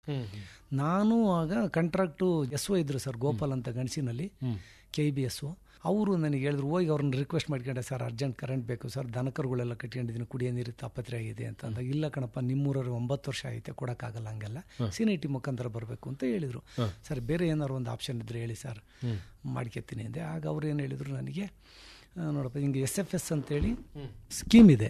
ನಾನು ಆಗ contract S O ಇದ್ರು ಸರ್ ಗೋಪಾಲ್ ಅಂತ ಗಣಸಿನಲ್ಲಿ ಕೆ ಬಿ ಎಸ್ ಒ ಅವರು ನನಗೆ ಹೇಳಿದ್ರು ಹೋಗಿ ಅವ್ರನ್ನ ರಿಕ್ವೆಸ್ಟ್ ಮಾಡ್ಕೊಂಡೆ ಸರ್ ಅರ್ಜೆಂಟ್ ಕರೆಂಟ್ ಬೇಕು ಸರ್ ದನಕರುಗಳೆಲ್ಲ ಕಟ್ಕೊಂಡಿದ್ದೀನಿ ಕುಡಿಯೋ ನೀರು ತಾಪತ್ರೆ ಆಗಿದೆ ಅಂತ ಅಂದಾಗ ಇಲ್ಲ ಕಣಪ್ಪ ನಿಮ್ಮೂರವ್ರು ಒಂಬತ್ತು ವರ್ಷ ಐತೆ ಕೊಡೋಕ್ಕಾಗಲ್ಲ ಹಂಗೆಲ್ಲ ಸಿನಿಟಿ ಮುಖಾಂತರ ಬರಬೇಕು ಅಂತ ಹೇಳಿದರು ಸರ್ ಬೇರೆ ಏನಾದ್ರು ಒಂದು ಆಪ್ಷನ್ ಇದ್ರೆ ಹೇಳಿ ಸರ್ ಮಾಡ್ಕೊತೀನಿ ಅಂದೆ ಆಗ ಅವ್ರು ಏನು ಹೇಳಿದರು ನನಗೆ ಆ, ನೋಡಪ್ಪ ಹಿಂಗೆ ಎಸ್ ಎಫ್ ಎಸ್ ಅಂತೇಳಿ ಸ್ಕೀಮ್ ಇದೆ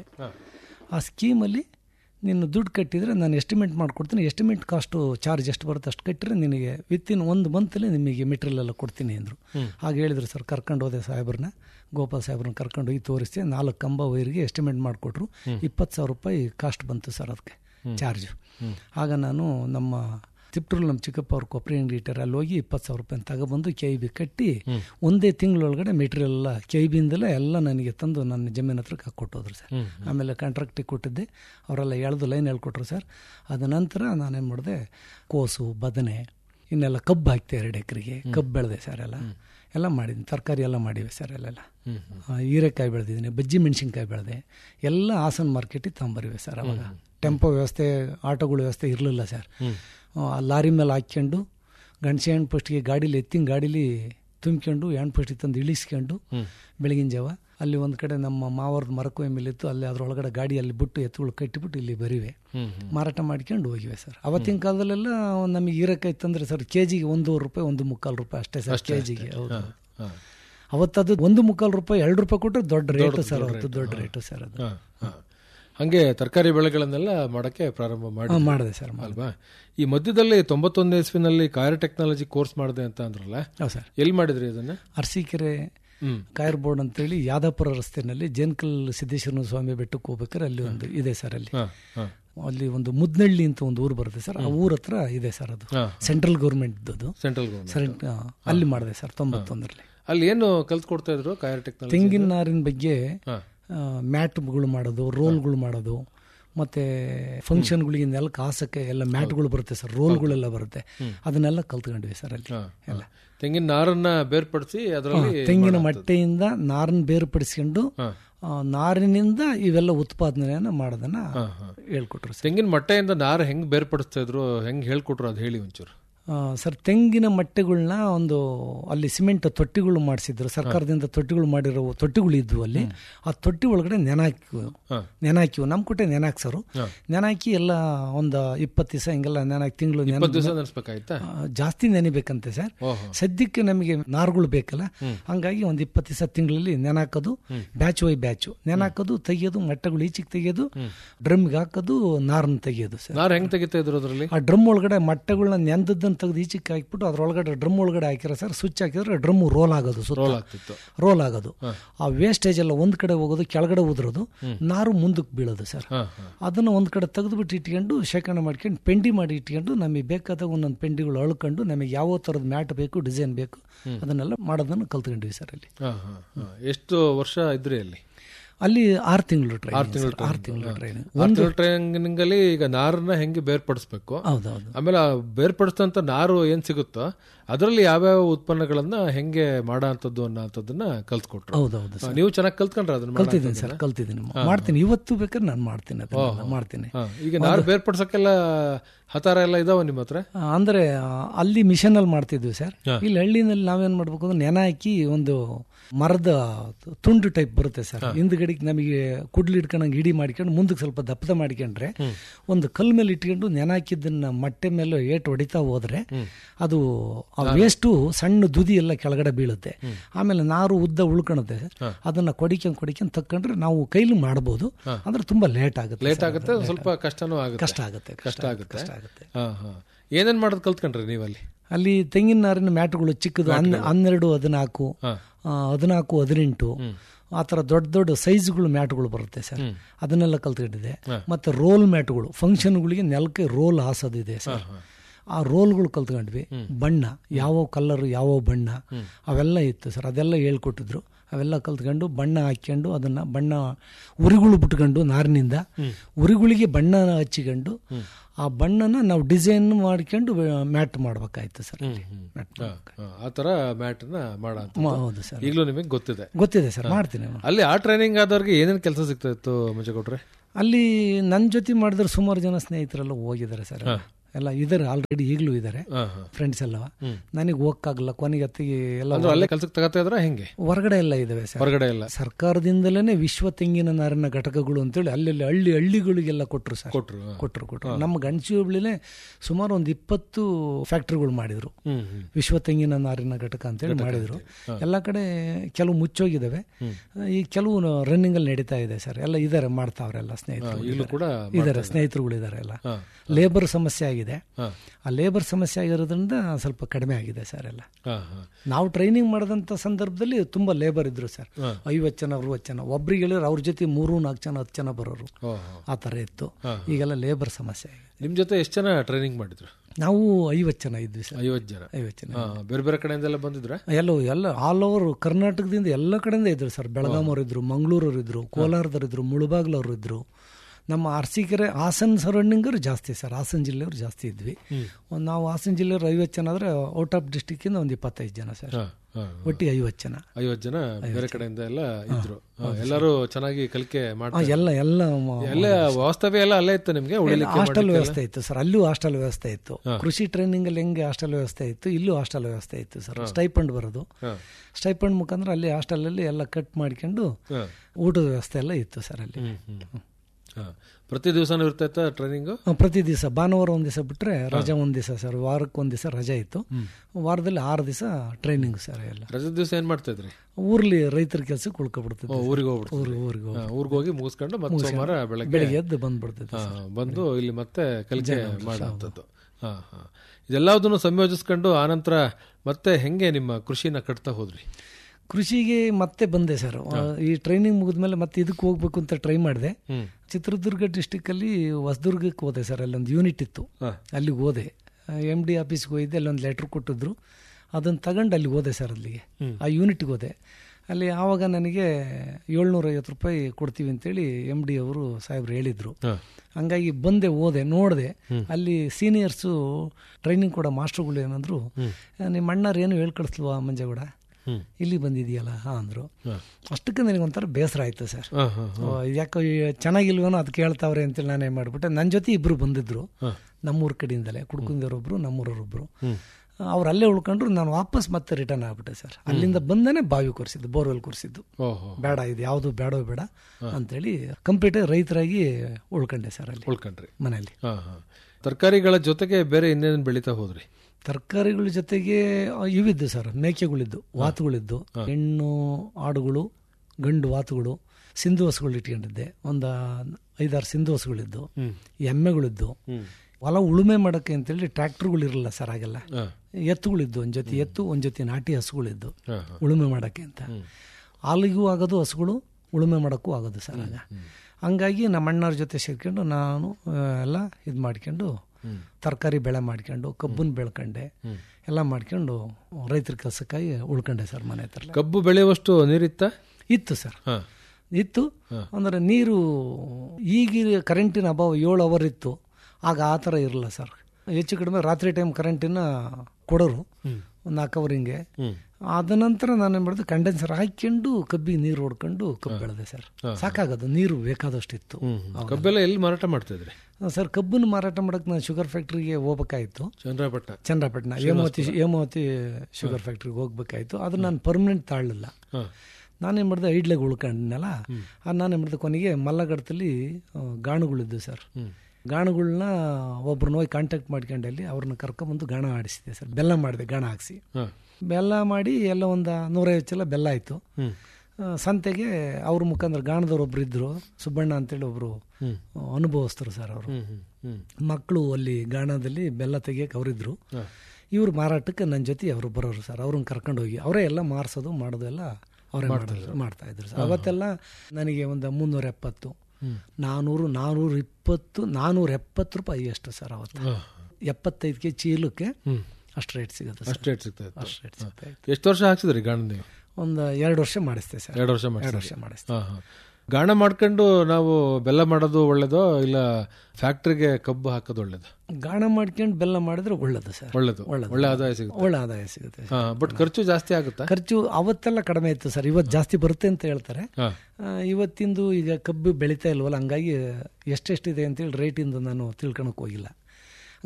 ಆ ಸ್ಕೀಮಲ್ಲಿ ನೀನು ದುಡ್ಡು ಕಟ್ಟಿದರೆ ನಾನು ಎಸ್ಟಿಮೇಟ್ ಮಾಡ್ಕೊಡ್ತೀನಿ ಎಸ್ಟಿಮೇಟ್ ಕಾಸ್ಟು ಚಾರ್ಜ್ ಎಷ್ಟು ಬರುತ್ತೆ ಅಷ್ಟು ಕಟ್ಟಿದ್ರೆ ನಿನಗೆ ವಿತಿನ್ ಒಂದು ಮಂತಲ್ಲಿ ನಿಮಗೆ ಮೆಟೀರಿಯಲ್ ಎಲ್ಲ ಕೊಡ್ತೀನಿ ಅಂದರು ಹಾಗ ಹೇಳಿದ್ರು ಸರ್ ಕರ್ಕೊಂಡು ಹೋದೆ ಸಾಹೇಬ್ರನ್ನ ಗೋಪಾಲ್ ಸಾಹೇಬ್ರನ್ನ ಕರ್ಕೊಂಡು ಹೋಗಿ ತೋರಿಸಿ ನಾಲ್ಕು ಕಂಬ ವೈರಿಗೆ ಎಸ್ಟಿಮೇಟ್ ಮಾಡಿಕೊಟ್ರು ಇಪ್ಪತ್ತು ಸಾವಿರ ರೂಪಾಯಿ ಕಾಸ್ಟ್ ಬಂತು ಸರ್ ಅದಕ್ಕೆ ಚಾರ್ಜು ಆಗ ನಾನು ನಮ್ಮ ತಿಪ್ಟೂರಲ್ಲಿ ನಮ್ಮ ಚಿಕ್ಕಪ್ಪ ಅವ್ರ ಕೊಬ್ಬರಿ ಅಂಗಡಿ ಇಟ್ಟಾರೆ ಅಲ್ಲಿ ಹೋಗಿ ಇಪ್ಪತ್ತು ಸಾವಿರ ರೂಪಾಯಿ ತಗೊಬಂದು ಕೆ ಬಿ ಕಟ್ಟಿ ಒಂದೇ ತಿಂಗಳೊಳಗಡೆ ಮೆಟೀರಿಯಲ್ ಎಲ್ಲ ಕೆ ಬಿಯಿಂದಲೇ ಎಲ್ಲ ನನಗೆ ತಂದು ನನ್ನ ಜಮೀನ್ ಹತ್ರಕ್ಕೆ ಹಾಕ್ಕೊಟ್ಟೋದ್ರು ಸರ್ ಆಮೇಲೆ ಕಾಂಟ್ರಾಕ್ಟಿಗೆ ಕೊಟ್ಟಿದ್ದೆ ಅವರೆಲ್ಲ ಎಳೆದು ಲೈನ್ ಹೇಳ್ಕೊಟ್ರು ಸರ್ ಅದ ನಂತರ ನಾನೇನು ಮಾಡಿದೆ ಕೋಸು ಬದನೆ ಇನ್ನೆಲ್ಲ ಕಬ್ಬು ಹಾಕ್ತೆ ಎರಡು ಎಕರೆಗೆ ಕಬ್ಬು ಬೆಳೆದೆ ಸರ್ ಎಲ್ಲ ಎಲ್ಲ ಮಾಡಿದ್ದೀನಿ ತರಕಾರಿ ಎಲ್ಲ ಮಾಡಿವೆ ಸರ್ ಅಲ್ಲೆಲ್ಲ ಆ, ಹೀರೆಕಾಯಿ ಬೆಳೆದಿದ್ದೀನಿ ಬಜ್ಜಿ ಮೆಣಸಿನ್ಕಾಯಿ ಬೆಳೆದೆ ಎಲ್ಲ ಹಾಸನ ಮಾರ್ಕೆಟಿಗೆ ತಗೊಂಬರಿವೆ ಸರ್ ಅವಾಗ ಟೆಂಪೋ ವ್ಯವಸ್ಥೆ ಆಟೋಗಳ ವ್ಯವಸ್ಥೆ ಇರಲಿಲ್ಲ ಸರ್ ಆ ಲಾರಿ ಮೇಲೆ ಹಾಕ್ಕೊಂಡು ಗಣಸೆ ಹಣ್ಣು ಫಸ್ಟಿಗೆ ಗಾಡೀಲಿ ಎತ್ತಿನ ಗಾಡೀಲಿ ತುಂಬ್ಕೊಂಡು ಹಣ್ಣು ಫಸ್ಟಿಗೆ ತಂದು ಇಳಿಸ್ಕೊಂಡು ಬೆಳಗಿನ ಜಾವ ಅಲ್ಲಿ ಒಂದು ಕಡೆ ನಮ್ಮ ಮಾವರ್ದು ಮರಕುವೆ ಮೇಲೆ ಇತ್ತು ಅಲ್ಲಿ ಅದ್ರೊಳಗಡೆ ಗಾಡಿ ಅಲ್ಲಿ ಬಿಟ್ಟು ಎತ್ತುಗಳು ಕಟ್ಟಿಬಿಟ್ಟು ಇಲ್ಲಿ ಬರಿವೆ ಮಾರಾಟ ಮಾಡ್ಕೊಂಡು ಹೋಗಿವೆ ಸರ್ ಅವತ್ತಿನ ಕಾಲದಲ್ಲೆಲ್ಲ ನಮಗೆ ಹೀರೆಕಾಯಿ ತಂದ್ರೆ ಸರ್ ಕೆ ಜಿಗೆ ಒಂದೂವರೆ ರೂಪಾಯಿ ಒಂದು ಮುಕ್ಕಾಲು ರೂಪಾಯಿ ಅಷ್ಟೇ ಸರ್ ಕೆ ಜಿಗೆ ಹೌದು ಅವತ್ತದು ಒಂದು ಮುಕ್ಕಾಲು ರೂಪಾಯಿ ಎರಡು ರೂಪಾಯಿ ಕೊಟ್ಟರೆ ದೊಡ್ಡ ರೇಟು ಸರ್ ಅವತ್ತು ದೊಡ್ಡ ರೇಟು ಸರ್ ಅದು ಹ, ಹ. ಹಂಗೆ ತರಕಾರಿ ಬೆಳೆಗಳನ್ನೆಲ್ಲ ಮಾಡಕ್ಕೆ ಪ್ರಾರಂಭ ಮಾಡಿ ಹಾ, ಮಾಡಿದೆ ಸರ್ ಮಾಡಿದೆ. ಅಲ್ವಾ ಈ ಮಧ್ಯದಲ್ಲಿ ತೊಂಬತ್ತೊಂದನೇ ಇಸ್ವಿನಲ್ಲಿ ಕಾಯರ್ ಟೆಕ್ನಾಲಜಿ ಕೋರ್ಸ್ ಮಾಡಿದೆ ಅಂತ ಅಂದ್ರಲ್ಲ ಹೌದು ಸರ್ ಎಲ್ಲಿ ಮಾಡಿದ್ರಿ ಅದನ್ನ ಅರಸೀಕೆರೆ ಹ್ಮ್. ಕಾಯರ್ ಬೋರ್ಡ್ ಅಂತೇಳಿ ಯಾದಪುರ ರಸ್ತೆನಲ್ಲಿ ಜೇನ್ಕಲ್ ಸಿದ್ದೇಶ್ವರ ಸ್ವಾಮಿ ಬೆಟ್ಟಕ್ಕೆ ಹೋಗ್ಬೇಕಾದ್ರೆ ಅಲ್ಲಿ ಒಂದು ಇದೆ ಸರ್ ಅಲ್ಲಿ ಹ, ಹ. ಅಲ್ಲಿ ಒಂದು ಮುದ್ನಳ್ಳಿ ಅಂತ ಒಂದು ಊರು ಬರುತ್ತೆ ಸರ್ ಆ ಊರ ಹತ್ರ ಇದೆ ಸರ್ ಅದು ಹಾ. ಸೆಂಟ್ರಲ್ ಗೌರ್ಮೆಂಟ್ ಅದು ಸೆಂಟ್ರಲ್ ಗೌರ್ಮೆಂಟ್ ಸರ್ ಅಲ್ಲಿ ಮಾಡಿದೆ ಸರ್ ತೊಂಬತ್ತೊಂದರಲ್ಲಿ ಅಲ್ಲಿ ಏನು ಕಲ್ತ್ಕೊಡ್ತಾ ಇದ್ರು ಕಾಯರ್ ಟೆಕ್ನಾಲಜಿ ತೆಂಗಿನ ನಾರಿನ ಬಗ್ಗೆ ಹಾ. ಮ್ಯಾಟ್ಗಳು ಮಾಡೋದು ರೋಲ್ಗಳು ಮಾಡೋದು ಮತ್ತೆ ಫಂಕ್ಷನ್ಗಳಿಗೆ ನೆಲಕ್ಕೆ ಹಾಸಕ್ಕೆ ಎಲ್ಲ ಮ್ಯಾಟ್ಗಳು ಬರುತ್ತೆ ಸರ್ ರೋಲ್ಗಳೆಲ್ಲ ಬರುತ್ತೆ ಅದನ್ನೆಲ್ಲ ಕಲ್ತ್ಕೊಂಡ್ವಿ ಸರ್ ಅಲ್ಲಿ ಎಲ್ಲ ತೆಂಗಿನ ನಾರನ್ನ ಬೇರ್ಪಡಿಸಿ ಅದರಲ್ಲಿ ತೆಂಗಿನ ಮಟ್ಟೆಯಿಂದ ನಾರನ್ನ ಬೇರ್ಪಡಿಸ್ಕೊಂಡು ಆ, ನಾರಿನಿಂದ ಇವೆಲ್ಲ ಉತ್ಪಾದನೆಯನ್ನ ಮಾಡೋದನ್ನ ಹೇಳ್ಕೊಟ್ರು ಸರ್ ತೆಂಗಿನ ಮಟ್ಟೆಯಿಂದ ನಾರು ಹೆಂಗ್ ಬೇರ್ಪಡಿಸ್ತಾ ಇದ್ರು ಹೆಂಗ್ ಹೇಳ್ಕೊಟ್ರು ಅದು ಹೇಳಿ ಒಂಚೂರು ಆ, ಸರ್ ತೆಂಗಿನ ಮಟ್ಟೆಗಳನ್ನ ಒಂದು ಅಲ್ಲಿ ಸಿಮೆಂಟ್ ತೊಟ್ಟಿಗಳು ಮಾಡಿಸಿದ್ರು ಸರ್ಕಾರದಿಂದ ತೊಟ್ಟಿಗಳು ಮಾಡಿರೋ ತೊಟ್ಟಿಗಳು ಇದ್ವು ಅಲ್ಲಿ ಆ ತೊಟ್ಟಿ ಒಳಗಡೆ ನೆನ ಹಾಕಿವು ನೆನ ಹಾಕಿವು ನಮ್ಮ ಕೊಟ್ಟೆ ನೆನ ಹಾಕ್ಸರು ನೆನ ಹಾಕಿ ಎಲ್ಲ ಒಂದು ಇಪ್ಪತ್ತು ದಿವಸ ಹಿಂಗೆಲ್ಲ ನೆನ ಹಾಕಿ ತಿಂಗಳು ನೆನ ಇಪ್ಪತ್ತು ದಿವಸ ನೆನೆಸ್ಬೇಕಾಯ್ತಾ ಆ, ಜಾಸ್ತಿ ನೆನಿಬೇಕಂತೆ ಸರ್ ಓಹೋ ಸದ್ಯಕ್ಕೆ ನಮಗೆ ನಾರುಗಳು ಬೇಕಲ್ಲ ಹಂಗಾಗಿ ಒಂದು ಇಪ್ಪತ್ತು ದಿವಸ ತಿಂಗಳಲ್ಲಿ ನೆನ ಹಾಕೋದು ಬ್ಯಾಚ್ ವೈ ಬ್ಯಾಚು ನೆನ ಹಾಕೋದು ತೆಗಿಯೋದು ಮಟ್ಟಗಳು ಈಚೆಗೆ ತೆಗಿಯೋದು ಡ್ರಮ್ಗೆ ಹಾಕೋದು ನಾರನ್ನ ತೆಗಿಯೋದು ಸರ್ ನಾರು ಹೆಂಗ್ ತೆಗಿತಾ ಇದ್ರು ಅದರಲ್ಲಿ ಆ ಡ್ರಮ್ ಒಳಗಡೆ ಮಟ್ಟಗಳನ್ನ ನೆಂದದ್ದನ್ನು ತೆಗೆದು ಈಚೆಗೆ ಹಾಕ್ಬಿಟ್ಟು ಅದ್ರೊಳಗಡೆ ಡ್ರಮ್ ಒಳಗಡೆ ಹಾಕಿರೋ ಸರ್ ಸ್ವಿಚ್ ಹಾಕಿದ್ರೆ ಡ್ರಮ್ ರೋಲ್ ಆಗೋದು ಸುತ್ತ ರೋಲ್ ಆಗ್ತಿತ್ತು ರೋಲ್ ಆಗೋದು ಆ ವೇಸ್ಟೇಜ್ ಎಲ್ಲ ಒಂದ್ ಕಡೆ ಹೋಗೋದು ಕೆಳಗಡೆ ಉದುರೋದು ನಾರು ಮುಂದಕ್ಕೆ ಬೀಳೋದು ಸರ್ ಹಾ ಹಾ ಅದನ್ನ ಒಂದ್ ಕಡೆ ತೆಗೆದುಬಿಟ್ಟು ಇಟ್ಕೊಂಡು ಶೇಖರಣೆ ಮಾಡ್ಕೊಂಡು ಪೆಂಡಿ ಮಾಡಿ ಇಟ್ಕೊಂಡು ನಮಗೆ ಬೇಕಾದಾಗ ಒಂದೊಂದು ಪೆಂಡಿಗಳು ಅಳ್ಕೊಂಡು ನಮಗೆ ಯಾವ ಥರದ ಮ್ಯಾಟ್ ಬೇಕು ಡಿಸೈನ್ ಬೇಕು ಅದನ್ನೆಲ್ಲ ಮಾಡೋದನ್ನು ಕಲ್ತ್ಕೊಂಡ್ವಿ ಸರ್ ಅಲ್ಲಿ ಹಾ ಹಾ ಹಾ ಎಷ್ಟು ವರ್ಷ ಇದ್ರಿ ಅಲ್ಲಿ ಅಲ್ಲಿ ಆರು ತಿಂಗಳು ಟ್ರೈನ್ ಆರು ತಿಂಗಳು ಆರು ತಿಂಗಳು ಟ್ರೈನ್ ಆರು ತಿಂಗಳು ಟ್ರೈನಿಂಗ್ ಅಲ್ಲಿ ಈಗ ನಾರನ್ನ ಹೆಂಗೆ ಬೇರ್ಪಡಿಸ್ಬೇಕು ಹೌದೌದು ಆಮೇಲೆ ಆ ಬೇರ್ಪಡಿಸಿದಂತ ನಾರು ಏನ್ ಸಿಗುತ್ತೋ ಅದರಲ್ಲಿ ಯಾವ್ಯಾವ ಉತ್ಪನ್ನಗಳನ್ನ ಹೆಂಗೆ ಮಾಡೋ ಅಂಥದ್ದು ಅನ್ನೋಂಥದ್ದನ್ನ ಕಲ್ತ್ಕೊಟ್ರು ಹೌದೌದು ಹಾ, ನೀವು ಚೆನ್ನಾಗಿ ಕಲ್ತ್ಕೊಂಡ್ರ ಅದನ್ನ ಮಾಡೋ ಕಲ್ತಿದ್ದೀನಿ ಸರ್ ಕಲ್ತಿದ್ದೀನಿ ಮಾಡ್ತೀನಿ ಇವತ್ತು ಬೇಕಾದ್ರೆ ನಾನು ಮಾಡ್ತೀನಿ ಅದನ್ನೆಲ್ಲ ಮಾಡ್ತೀನಿ ಹಾ, ಈಗ ನಾರು ಬೇರ್ಪಡಿಸಕ್ಕೆಲ್ಲ ಹತಾರ ಎಲ್ಲ ಇದಾವ ನಿಮ್ಮ ಹತ್ರ ಆ, ಅಂದ್ರೆ ಆ, ಅಲ್ಲಿ ಮಿಷನ್ ಅಲ್ಲಿ ಮಾಡ್ತಿದ್ವಿ ಸರ್ ಇಲ್ಲಿ ಹಳ್ಳಿನಲ್ಲಿ ನಾವೇನ್ ಮಾಡ್ಬೇಕು ಅಂದ್ರೆ ನೆನ ಹಾಕಿ ಒಂದು ಮರದ ತುಂಡು ಟೈಪ್ ಬರುತ್ತೆ ಸರ್ ಹಿಂದ್ಗಡೆಗೆ ನಮಗೆ ಕುಡ್ಲಿ ಇಟ್ಕೊಂಡಂಗೆ ಹಿಡಿ ಮಾಡ್ಕೊಂಡು ಮುಂದಕ್ಕೆ ಸ್ವಲ್ಪ ದಪ್ಪದ ಮಾಡ್ಕೊಂಡ್ರೆ ಒಂದು ಕಲ್ ಮೇಲೆ ಇಟ್ಕೊಂಡು ನೆನ ಹಾಕಿದ್ದನ್ನ ಮಟ್ಟೆ ಮೇಲೆ ಏಟ್ ಹೊಡಿತಾ ಹೋದ್ರೆ ಅದು ಆ ವೇಸ್ಟು ಸಣ್ಣ ತುದಿ ಎಲ್ಲ ಕೆಳಗಡೆ ಬೀಳುತ್ತೆ ಆಮೇಲೆ ನಾರು ಉದ್ದ ಉಳ್ಕೊಳುತ್ತೆ ಅದನ್ನ ಕೊಡಿಕೊಂಡ್ ಕೊಡಿಕೊಂಡ್ ತಕ್ಕೊಂಡ್ರೆ ನಾವು ಕೈಲಿ ಮಾಡ್ಬೋದು ಅಂದ್ರೆ ತುಂಬಾ ಲೇಟ್ ಆಗುತ್ತೆ ಲೇಟ್ ಸರ್. ಆಗುತ್ತೆ ಸ್ವಲ್ಪ ಕಷ್ಟನೂ ಆಗುತ್ತೆ ಕಷ್ಟ ಆಗುತ್ತೆ ಕಷ್ಟ ಆಗುತ್ತೆ ಕಷ್ಟ ಆಗುತ್ತೆ ಹಾ ಹಾ ಏನೇನ್ ಮಾಡೋದು ಕಲ್ತ್ಕೊಂಡ್ರಿ ನೀವಲ್ಲಿ ಅಲ್ಲಿ ತೆಂಗಿನ ನಾರಿನ ಮ್ಯಾಟ್ಗಳು ಚಿಕ್ಕದು ಹನ್- ಹನ್ನೆರಡು ಹದಿನಾಲ್ಕು ಹಾ. ಆ, ಹದಿನಾಲ್ಕು ಹದಿನೆಂಟು ಆ ಥರ ದೊಡ್ಡ ದೊಡ್ಡ ಸೈಜ್ಗಳು ಮ್ಯಾಟ್ಗಳು ಬರುತ್ತೆ ಸರ್ ಅದನ್ನೆಲ್ಲ ಕಲ್ತ್ಕೊಂಡಿದೆ ಮತ್ತೆ ರೋಲ್ ಮ್ಯಾಟ್ಗಳು ಫಂಕ್ಷನ್ಗಳಿಗೆ ನೆಲಕ್ಕೆ ರೋಲ್ ಹಾಸೋದಿದೆ ಸರ್ ಆ ರೋಲ್ಗಳು ಕಲ್ತ್ಕೊಂಡ್ವಿ ಬಣ್ಣ ಯಾವ ಕಲರ್ ಯಾವ ಬಣ್ಣ ಅವೆಲ್ಲ ಇತ್ತು ಸರ್ ಅದೆಲ್ಲ ಹೇಳ್ಕೊಟ್ಟಿದ್ರು ಅವೆಲ್ಲ ಕಲ್ತ್ಕೊಂಡು ಬಣ್ಣ ಹಾಕ್ಕೊಂಡು ಅದನ್ನ ಬಣ್ಣ ಉರಿಗಳು ಬಿಟ್ಕೊಂಡು ನಾರಿನಿಂದ ಉರಿಗಳಿಗೆ ಬಣ್ಣ ಹಚ್ಚಿಕೊಂಡು ಆ ಬಣ್ಣನ ನಾವು ಡಿಸೈನ್ ಮಾಡ್ಕೊಂಡು ಮ್ಯಾಟ್ ಮಾಡ್ಬೇಕಾಯ್ತು ಸರ್ ಅಲ್ಲಿ. ಮ್ಯಾಟ್ ಹಾ, ಹಾ, ಆ ತರ ಮ್ಯಾಟ್ ನ ಮಾಡೋ ಮಾ- ಹೌದು ಸರ್ ಈಗಲೂ ನಿಮಗೆ ಗೊತ್ತಿದೆ ಗೊತ್ತಿದೆ ಸರ್ ಮಾಡ್ತೀನಿ ಅಲ್ಲಿ ಆ ಟ್ರೈನಿಂಗ್ ಆದವ್ರಿಗೆ ಏನೇನ್ ಕೆಲಸ ಸಿಗ್ತಾ ಇತ್ತು ಮುಂಚೆ ಕೊಟ್ರೆ ಅಲ್ಲಿ ನನ್ನ ಜೊತೆ ಮಾಡಿದ್ರೆ ಸುಮಾರು ಜನ ಸ್ನೇಹಿತರೆಲ್ಲ ಹೋಗಿದ್ದಾರೆ ಸರ್ ಎಲ್ಲ ಇದಾರೆ ಆಲ್ರೆಡಿ ಈಗಲೂ ಇದ್ದಾರೆ ಹಾ, ಹಾ. ಫ್ರೆಂಡ್ಸ್ ಎಲ್ಲ ನನಗೆ ಹೋಗಕ್ಕಾಗಲ್ಲ ಕೊನೆಗೆ ಅತ್ತಿಗೆ ಎಲ್ಲ ಅಂದ್ರೆ ಅಲ್ಲೇ ಕೆಲ್ಸಕ್ಕೆ ತಗತಾ ಇದ್ರ ಹೆಂಗೆ ಹೊರಗಡೆ ಎಲ್ಲ ಇದಾವೆ ಸರ್ ಹೊರಗಡೆ ಎಲ್ಲ ಸರ್ಕಾರದಿಂದಲೇ ವಿಶ್ವ ತೆಂಗಿನ ನಾರಿನ ಘಟಕಗಳು ಅಂತೇಳಿ ಅಲ್ಲೆಲ್ಲಿ ಹಳ್ಳಿ ಹಳ್ಳಿಗಳಿಗೆಲ್ಲ ಕೊಟ್ಟರು ಸರ್ ಕೊಟ್ರು ಹಾ. ಕೊಟ್ಟರು ಕೊಟ್ಟರು ನಮ್ಮ ಗಣಸಿ ಹೋಬಳಿಲೇ ಸುಮಾರು ಒಂದು ಇಪ್ಪತ್ತು ಫ್ಯಾಕ್ಟ್ರಿಗಳು ಮಾಡಿದ್ರು ಹ್ಮ್ ಹ್ಮ್ ವಿಶ್ವ ತೆಂಗಿನ ನಾರಿನ ಘಟಕ ಅಂತೇಳಿ ಮಾಡಿದ್ರು ಎಲ್ಲ ಕಡೆ ಕೆಲವು ಮುಚ್ಚೋಗಿದ್ದಾವೆ ಈ ಕೆಲವು ರನ್ನಿಂಗ್ ಅಲ್ಲಿ ನಡೀತಾ ಇದೆ ಸರ್ ಎಲ್ಲ ಇದಾರೆ ಮಾಡ್ತಾವ್ರೆಲ್ಲ ಸ್ನೇಹಿತರು ಈಗಲೂ ಕೂಡ ಇದಾರೆ ಸ್ನೇಹಿತರುಗಳು ಇದಾರೆ ಎಲ್ಲ ಹಾ. ಲೇಬರ್ ಸಮಸ್ಯೆ ಆಗಿದೆ ಹಾ. ಆ ಲೇಬರ್ ಸಮಸ್ಯೆ ಆಗಿರೋದ್ರಿಂದ ಸ್ವಲ್ಪ ಕಡಿಮೆ ಆಗಿದೆ ಸರ್ ಎಲ್ಲ ಹಾ, ಹಾ. ನಾವು ಟ್ರೈನಿಂಗ್ ಮಾಡಿದಂಥ ಸಂದರ್ಭದಲ್ಲಿ ತುಂಬಾ ಲೇಬರ್ ಇದ್ರು ಸರ್ ಹಾ. ಐವತ್ತು ಜನ ಅರವತ್ತು ಜನ ಒಬ್ರಿಗೆ ಹೇಳಿದ್ರೆ ಅವ್ರ ಜೊತೆ ಮೂರು ನಾಲ್ಕು ಜನ ಹತ್ತು ಜನ ಬರೋರು ಓ, ಹೋ. ಆ ಥರ ಇತ್ತು ಈಗೆಲ್ಲ ಲೇಬರ್ ಸಮಸ್ಯೆ ಆಗಿದೆ ನಿಮ್ ಜೊತೆ ಎಷ್ಟು ಜನ ಟ್ರೈನಿಂಗ್ ಮಾಡಿದ್ರು ನಾವು ಐವತ್ತು ಜನ ಇದ್ವಿ ಸರ್ ಐವತ್ತು ಜನ ಐವತ್ತು ಜನ ಹಾ, ಬೇರೆ ಬೇರೆ ಕಡೆಯಿಂದೆಲ್ಲ ಬಂದಿದ್ರ ಎಲ್ಲ ಎಲ್ಲ ಆಲ್ ಓವರ್ ಕರ್ನಾಟಕದಿಂದ ಎಲ್ಲ ಕಡೆಯಿಂದ ಇದ್ರು ಸರ್ ಬೆಳಗಾಮವ್ರು ಇದ್ರು ಮಂಗಳೂರವ್ರು ಇದ್ರು ಕೋಲಾರದವ್ರು ಇದ್ರು ಮುಳುಬಾಗ್ಲವ್ರು ಇದ್ರು ನಮ್ಮ ಅರಸೀಕೆರೆ ಹಾಸನ್ ಸರೌಂಡಿಂಗರು ಜಾಸ್ತಿ ಸರ್ ಹಾಸನ ಜಿಲ್ಲೆಯವರು ಜಾಸ್ತಿ ಇದ್ವಿ ಒಂದ್ ನಾವು ಹಾಸನ ಜಿಲ್ಲೆಯವರು ಐವತ್ತು ಜನ ಆದರೆ ಔಟ್ ಆಫ್ ಡಿಸ್ಟಿಕ್ಕಿಂದ ಒಂದು ಇಪ್ಪತ್ತೈದು ಜನ ಸರ್ ಹಾ, ಹಾ. ಒಟ್ಟಿಗೆ ಐವತ್ತು ಜನ ಐವತ್ತು ಜನ ಬೇರೆ ಕಡೆಯಿಂದ ಎಲ್ಲ ಇದ್ರು ಹಾ, ಎಲ್ಲರೂ ಚೆನ್ನಾಗಿ ಕಲಿಕೆ ಆ, ಮಾಡ್ತಾರೆ ಎಲ್ಲ ಎಲ್ಲ ಮ- ಎಲ್ಲ ವಾಸ್ತವ್ಯ ಎಲ್ಲ ಅಲ್ಲೇ ಇತ್ತು ನಿಮ್ಗೆ ಉಳಿಲಿಕ್ಕೆ ಹಾಸ್ಟೆಲ್ ವ್ಯವಸ್ಥೆ ಇತ್ತು ಸರ್ ಅಲ್ಲೂ ಹಾಸ್ಟೆಲ್ ವ್ಯವಸ್ಥೆ ಇತ್ತು ಕೃಷಿ ಟ್ರೈನಿಂಗ್ ಅಲ್ಲಿ ಹೆಂಗೆ ಹಾಸ್ಟೆಲ್ ವ್ಯವಸ್ಥೆ ಇತ್ತು ಇಲ್ಲೂ ಹಾಸ್ಟೆಲ್ ವ್ಯವಸ್ಥೆ ಇತ್ತು ಸರ್ ಸ್ಟೈಪಂಡ್ ಬರೋದು ಹಾ. ಸ್ಟೈಪಂಡ್ ಮುಖಾಂತರ ಅಲ್ಲಿ ಹಾಸ್ಟೆಲಲ್ಲಿ ಎಲ್ಲ ಕಟ್ ಮಾಡ್ಕೊಂಡು ಹಾ. ಊಟದ ವ್ಯವಸ್ಥೆ ಎಲ್ಲ ಇತ್ತು ಸರ್ ಅಲ್ಲಿ ಹ್ಮ್, ಹ್ಮ್. ಹಾ. ಪ್ರತಿ ದಿವಸನೂ ಇರ್ತೈತ ಟ್ರೈನಿಂಗ್ ಆ, ಪ್ರತಿ ದಿವಸ ಭಾನುವಾರ ಒಂದ್ ದಿವಸ ಬಿಟ್ರೆ ರಜಾ ಒಂದ್ ದಿವಸ ಸರ್ ವಾರಕ್ಕೆ ಒಂದ್ ದಿವಸ ರಜೆ ಇತ್ತು ವಾರದಲ್ಲಿ ಆರು ದಿವಸ ಟ್ರೈನಿಂಗ್ ಸರ್ ಎಲ್ಲ ರಜದ ದಿವಸ ಏನ್ ಮಾಡ್ತಾ ಇದ್ರಿ ಊರ್ಲಿ ರೈತರ ಕೆಲ್ಸಕ್ಕೆ ಉಳ್ಕೊಬಿಡ್ತಿದ್ವಿ ಊರಿಗೆ ಹೋಗ್ಬಿಡ್ತೀವಿ ಊರಿಗೆ ಊರಿಗೆ ಹೋಗಿ ಊರಿಗೆ ಹೋಗಿ ಮುಗಿಸ್ಕೊಂಡು ಮತ್ತೆ ಸೋಮವಾರ ಬೆಳಗ್ಗೆ ಬೆಳಿಗ್ಗೆ ಎದ್ದು ಬಂದ್ಬಿಡ್ತಿದ್ವಿ ಹಾ, ಬಂದು ಇಲ್ಲಿ ಮತ್ತೆ ಕಲಿಕೆ ಮಾಡುವಂಥದ್ದು ಹಾ ಹಾ ಇದೆಲ್ಲದನ್ನು ಸಂಯೋಜಿಸ್ಕೊಂಡು ಆನಂತರ ಮತ್ತೆ ಹೆಂಗೆ ನಿಮ್ಮ ಕೃಷಿನ ಕಟ್ತಾ ಹೋದ್ರಿ ಕೃಷಿಗೆ ಮತ್ತೆ ಬಂದೆ ಸರ್ ಈ ಟ್ರೈನಿಂಗ್ ಮುಗಿದ್ಮೇಲೆ ಮತ್ತೆ ಇದಕ್ಕೆ ಹೋಗ್ಬೇಕು ಅಂತ ಟ್ರೈ ಮಾಡಿದೆ ಹ್ಮ್ ಚಿತ್ರದುರ್ಗ ಡಿಸ್ಟಿಕ್ ಅಲ್ಲಿ ಹೊಸದುರ್ಗಕ್ಕೆ ಹೋದೆ ಸರ್ ಅಲ್ಲೊಂದು ಯೂನಿಟ್ ಇತ್ತು ಹಾ. ಅಲ್ಲಿಗೆ ಹೋದೆ ಎಮ್ ಡಿ ಆಫೀಸ್ಗೆ ಹೋಗಿದ್ದೆ ಅಲ್ಲೊಂದು ಲೆಟ್ರ್ ಕೊಟ್ಟಿದ್ರು ಅದನ್ನು ತಗೊಂಡು ಅಲ್ಲಿಗೆ ಹೋದೆ ಸರ್ ಅಲ್ಲಿಗೆ ಆ ಯೂನಿಟ್ಗೆ ಹೋದೆ ಅಲ್ಲಿ ಆವಾಗ ನನಗೆ ಏಳ್ನೂರ ಐವತ್ತು ರೂಪಾಯಿ ಕೊಡ್ತೀವಿ ಅಂತೇಳಿ ಎಮ್ ಡಿ ಅವರು ಸಾಹೇಬ್ರು ಹೇಳಿದ್ರು ಹಾ. ಹಂಗಾಗಿ ಬಂದೆ ಹೋದೆ ನೋಡಿದೆ ಅಲ್ಲಿ ಸೀನಿಯರ್ಸು ಟ್ರೈನಿಂಗ್ ಕೊಡೋ ಮಾಸ್ಟರ್ಗಳು ಏನಂದ್ರು ನಿಮ್ಮ ಅಣ್ಣವ್ರು ಏನು ಹೇಳ್ಕಳಿಸ್ಲ್ವಾ ಮಂಜೇಗೌಡ ಹ್ಮ್. ಇಲ್ಲಿ ಬಂದಿದೆಯಲ್ಲ ಹಾ ಅಂದ್ರು ಹಾ. ಅಷ್ಟಕ್ಕೆ ನನಗೊಂಥರ ಬೇಸರ ಆಯ್ತು ಸರ್ ಹಾ, ಹಾ, ಓ, ಯಾಕೋ ಈ ಚೆನ್ನಾಗಿಲ್ವೇನೋ ಅದು ಕೇಳ್ತಾವ್ರೆ ಅಂತೇಳಿ ನಾನೇ ಮಾಡ್ಬಿಟ್ಟೆ ನನ್ನ ಜೊತೆ ಇಬ್ರು ಬಂದಿದ್ರು ಹಾ. ನಮ್ಮೂರ ಕಡೆಯಿಂದಲೇ ಕುಡ್ಕುಂದಿರೋಬ್ರು ನಮ್ಮೂರೊಬ್ರು ಹ್ಮ್. ಅವ್ರು ಅಲ್ಲೇ ಉಳ್ಕೊಂಡ್ರು ನಾನು ವಾಪಸ್ ಮತ್ತೆ ರಿಟರ್ನ್ ಆಗ್ಬಿಟ್ಟೆ ಸರ್ ಅಲ್ಲಿಂದ ಬಂದೇನೆ ಬಾವಿ ಕೊರ್ಸಿದ್ದು ಬೋರ್ವೆಲ್ ಕೊರ್ಸಿದ್ದು ಓಹೋ ಬೇಡ ಇದು ಯಾವುದು ಬೇಡೋ ಬೇಡ ಅಂತೇಳಿ ಕಂಪ್ಲೀಟ್ ರೈತರಾಗಿ ಉಳ್ಕೊಂಡೆ ಸರ್ ಅಲ್ಲಿ ಉಳ್ಕೊಂಡ್ರಿ ಮನೆಯಲ್ಲಿ ಹಾ ಹಾ ತರಕಾರಿಗಳ ಜೊತೆಗೆ ಬೇರೆ ಇನ್ನೇನು ಬೆಳೀತಾ ಹೋದ್ರಿ ತರಕಾರಿಗಳ ಜೊತೆಗೆ ಇವಿದ್ದು ಸರ್ ಮೇಕೆಗಳಿದ್ದು ವಾತುಗಳಿದ್ದು ಹೆಣ್ಣು ಆಡುಗಳು ಗಂಡು ವಾತುಗಳು ಸಿಂಧು ಹಸುಗಳು ಇಟ್ಕೊಂಡಿದ್ದೆ ಒಂದು ಐದಾರು ಸಿಂಧು ಹಸುಗಳಿದ್ದು ಹ್ಮ್. ಎಮ್ಮೆಗಳಿದ್ದು ಹ್ಮ್ ಹೊಲ ಉಳುಮೆ ಮಾಡೋಕ್ಕೆ ಅಂತೇಳಿ ಟ್ರ್ಯಾಕ್ಟರ್ಗಳು ಇರಲ್ಲ ಸರ್ ಆಗೆಲ್ಲ ಹಾ. ಎತ್ತುಗಳಿದ್ದು ಒಂದು ಜೊತೆ ಎತ್ತು ಒಂದು ಜೊತೆ ನಾಟಿ ಹಸುಗಳಿದ್ದು ಹಾ, ಹಾ. ಉಳುಮೆ ಮಾಡೋಕ್ಕೆ ಅಂತ ಹಾಲಿಗೂ ಆಗೋದು ಹಸುಗಳು ಉಳುಮೆ ಮಾಡೋಕ್ಕೂ ಆಗೋದು ಸರ್ ಆಗ ಹಂಗಾಗಿ ನಮ್ಮ ಅಣ್ಣವ್ರ ಜೊತೆ ಸೇರ್ಕೊಂಡು ನಾನು ಆ, ಎಲ್ಲ ಇದು ಮಾಡ್ಕೊಂಡು ತರಕಾರಿ ಬೆಳೆ ಮಾಡ್ಕೊಂಡು ಕಬ್ಬನ್ ಬೆಳ್ಕೊಂಡೆ ಎಲ್ಲ ಮಾಡ್ಕೊಂಡು ರೈತರ ಕೆಲಸಕ್ಕಾಗಿ ಉಳ್ಕೊಂಡೆ ಸರ್ ಮನೆ ಹತ್ರ ಕಬ್ಬು ಬೆಳೆಯುವಷ್ಟು ನೀರಿತ್ತ ಇತ್ತು ಸರ್ ಹಾ ಇತ್ತು ಅಂದರೆ ನೀರು ಈಗ ಕರೆಂಟಿನ ಅಭಾವ ಏಳು ಅವರ್ ಇತ್ತು ಆಗ ಆ ಥರ ಇರಲ್ಲ ಸರ್ ಹೆಚ್ಚು ಕಡಿಮೆ ರಾತ್ರಿ ಟೈಮ್ ಕರೆಂಟಿನ ಕೊಡೋರು ಒಂದು ನಾಲ್ಕು ಅವರ್ ಹಿಂಗೆ ಹ್ಮ್. ಅದ ನಂತರ ನಾನೇನು ಮಾಡಿದೆ ಕಂಡೆನ್ಸರ್ ಹಾಕ್ಕೊಂಡು ಕಬ್ಬಿಗೆ ನೀರು ಹೊಡ್ಕೊಂಡು ಕಬ್ಬು ಬೆಳೆದೆ ಸರ್ ಸಾಕಾಗೋದು ನೀರು ಬೇಕಾದಷ್ಟು ಇತ್ತು ಹ್ಮ್ ಹ್ಮ್. ಕಬ್ಬೆಲ್ಲ ಎಲ್ಲಿ ಮಾರಾಟ ಮಾಡ್ತಾ ಇದ್ರಿ ಸರ್ ಕಬ್ಬನ್ನು ಮಾರಾಟ ಮಾಡಕ್ಕೆ ನಾನು ಶುಗರ್ ಫ್ಯಾಕ್ಟ್ರಿಗೆ ಹೋಗ್ಬೇಕಾಯ್ತು ಚಂದ್ರಪಟ್ಟಣ ಚಂದ್ರಪಟ್ಟಣ ಹೇಮಾವತಿ ಹೇಮಾವತಿ ಶುಗರ್ ಫ್ಯಾಕ್ಟ್ರಿಗೆ ಹೋಗ್ಬೇಕಾಯ್ತು ಅದು ನಾನು ಪರ್ಮನೆಂಟ್ ತಾಳಲಿಲ್ಲ ಹಾ ನಾನೇನು ಮಾಡಿದೆ ಐಡ್ಲೆಗೆ ಉಳ್ಕೊಂಡ್ನಲ್ಲ ನಾನೇನು ಮಾಡಿದೆ ಕೊನೆಗೆ ಮಲ್ಲಗಡದಲ್ಲಿ ಆ, ಗಾಣಗಳಿದ್ದು ಸರ್ ಗಾಣಗಳನ್ನ ಒಬ್ರನ್ನ ಹೋಗಿ ಕಾಂಟ್ಯಾಕ್ಟ್ ಮಾಡ್ಕೊಂಡು ಅಲ್ಲಿ ಅವ್ರನ್ನ ಕರ್ಕೊಂಬಂದು ಗಾಣ ಆಡಿಸಿದೆ ಸರ್ ಬೆಲ್ಲ ಮಾಡಿದೆ ಗಾಣ ಹಾಕ್ಸಿ ಹಾ ಬೆಲ್ಲ ಮಾಡಿ ಎಲ್ಲ ಒಂದು ನೂರೈವತ್ತು ಚೀಲ ಬೆಲ್ಲ ಆಯಿತು ಹ್ಮ್ ಸಂತೆಗೆ ಅವ್ರ ಮುಖಾಂತರ ಗಾಣದವ್ರು ಒಬ್ರು ಇದ್ರು ಸುಬ್ಬಣ್ಣ ಅಂತೇಳಿ ಒಬ್ರು ಹ್ಮ್. ಆ, ಅನುಭವಸ್ಥರು ಸರ್ ಅವರು ಹ್ಮ್ ಹ್ಮ್ ಹ್ಮ್ ಮಕ್ಕಳು ಅಲ್ಲಿ ಗಾಣದಲ್ಲಿ ಬೆಲ್ಲ ತೆಗಿಯಕ್ಕೆ ಅವರಿದ್ರು ಹಾ. ಇವ್ರು ಮಾರಾಟಕ್ಕೆ ನನ್ನ ಜೊತೆ ಅವರು ಬರೋರು ಸರ್ ಅವ್ರನ್ನ ಕರ್ಕೊಂಡು ಹೋಗಿ ಅವರೇ ಎಲ್ಲ ಮಾರ್ಸೋದು ಮಾಡೋದು ಎಲ್ಲ ಅವರೇ ಮಾಡಿದ್ರು ಮಾಡ್ತಾ ಇದ್ರು ಸರ್ ಅವತ್ತೆಲ್ಲ ನನಗೆ ಒಂದು ಮುನ್ನೂರ ಎಪ್ಪತ್ತು ನಾನೂರು ನಾನೂರ ಇಪ್ಪತ್ತು ನಾನೂರ ಎಪ್ಪತ್ತು ರೂಪಾಯಿ ಅಷ್ಟು ಸರ್ ಅವತ್ತು ಹಾ. ಎಪ್ಪತ್ತೈದು ಕೆ ಚೀಲಕ್ಕೆ ಹ್ಮ್ ಅಷ್ಟು ರೇಟ್ ಸಿಗುತ್ತೆ ಸರ್ ಅಷ್ಟು ರೇಟ್ ಸಿಗ್ತಾ ಇತ್ತು ಅಷ್ಟು ರೇಟ್ ಸಿಗ್ತಾ ಇತ್ತು ಎಷ್ಟು ವರ್ಷ ಹಾಕ್ಸಿದ್ರಿ ಗಾಣ ನೀವು ಒಂದು ಎರಡು ವರ್ಷ ಮಾಡಿಸ್ತೆ ಸರ್ ಎರಡು ವರ್ಷ ಎರಡು ಮಾಡಿಸಿದ್ರಿ ವರ್ಷ ಮಾಡಿಸ್ತೆ ಹಾ ಹಾ ಗಾಣ ಮಾಡ್ಕೊಂಡು ನಾವು ಬೆಲ್ಲ ಮಾಡೋದು ಒಳ್ಳೇದೋ ಇಲ್ಲ ಫ್ಯಾಕ್ಟ್ರಿಗೆ ಕಬ್ಬು ಹಾಕೋದು ಒಳ್ಳೇದು ಗಾಣ ಮಾಡ್ಕೊಂಡು ಬೆಲ್ಲ ಮಾಡಿದ್ರೆ ಒಳ್ಳೇದು ಸರ್ ಒಳ್ಳೇದು ಒಳ್ಳೇದು. ಒಳ್ಳೆ ಆದಾಯ ಸಿಗುತ್ತೆ ಒಳ್ಳೆ ಆದಾಯ ಸಿಗುತ್ತೆ ಹಾ ಬಟ್ ಖರ್ಚು ಜಾಸ್ತಿ ಆಗುತ್ತಾ ಖರ್ಚು ಅವತ್ತೆಲ್ಲ ಕಡಿಮೆ ಇತ್ತು ಸರ್ ಇವತ್ತು ಜಾಸ್ತಿ ಬರುತ್ತೆ ಅಂತ ಹೇಳ್ತಾರೆ ಹಾ ಆ, ಇವತ್ತಿಂದು ಈಗ ಕಬ್ಬು ಬೆಳೀತಾ ಇಲ್ವಲ್ಲ ಹಂಗಾಗಿ ಎಷ್ಟೆಷ್ಟಿದೆ ಅಂತೇಳಿ ರೇಟಿಂದ ನಾನು ತಿಳ್ಕೊಳಕ್ಕೆ ಹೋಗಿಲ್ಲ